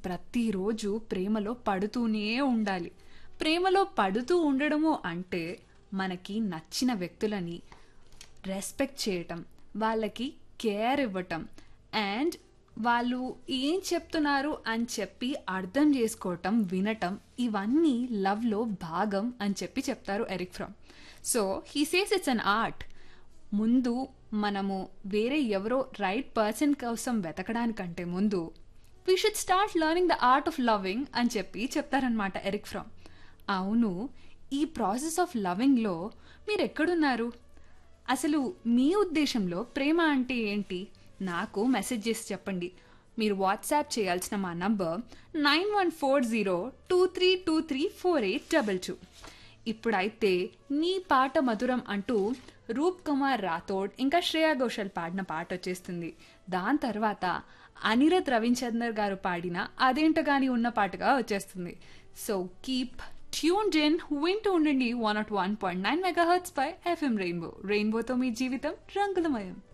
ప్రతిరోజు ప్రేమలో పడుతూనే ఉండాలి ప్రేమలో పడుతూ ఉండడము అంటే మనకి నచ్చిన వ్యక్తులని రెస్పెక్ట్ చేయటం వాళ్ళకి కేర్ ఇవ్వటం అండ్ వాళ్ళు ఏం చెప్తున్నారు అని చెప్పి అర్థం చేసుకోవటం వినటం ఇవన్నీ లవ్లో భాగం అని చెప్పి చెప్తారు Eric from so he says it's an art ముందు మనము వేరే ఎవరో రైట్ పర్సన్ కోసం వెతకడానికంటే ముందు we should start learning the art of loving అని చెప్పి చెప్తారనమాట ఎరిక్ ఫ్రమ్ అవును ఈ ప్రాసెస్ ఆఫ్ లవింగ్లో మీరు ఎక్కడున్నారు అసలు మీ ఉద్దేశంలో ప్రేమ అంటే ఏంటి నాకు మెసేజ్ చేసి చెప్పండి మీరు వాట్సాప్ చేయాల్సిన మా number nine one four zero two three two three four eight double two ఇప్పుడైతే నీ పాట మధురం అంటూ రూప్ కుమార్ రాథోడ్ ఇంకా శ్రేయా ఘోషల్ పాడిన పాట వచ్చేస్తుంది దాని తర్వాత అనిరత్ రవిచందర్ గారు పాడిన అదేంటగాని ఉన్న పాటగా వచ్చేస్తుంది సో కీప్ ట్యూన్డ్ ఇన్ వింటూ ఉండండి one nought one point nine mega hertz పై ఎఫ్ఎం రెయిన్బో రెయిన్బోతో మీ జీవితం రంగులమయం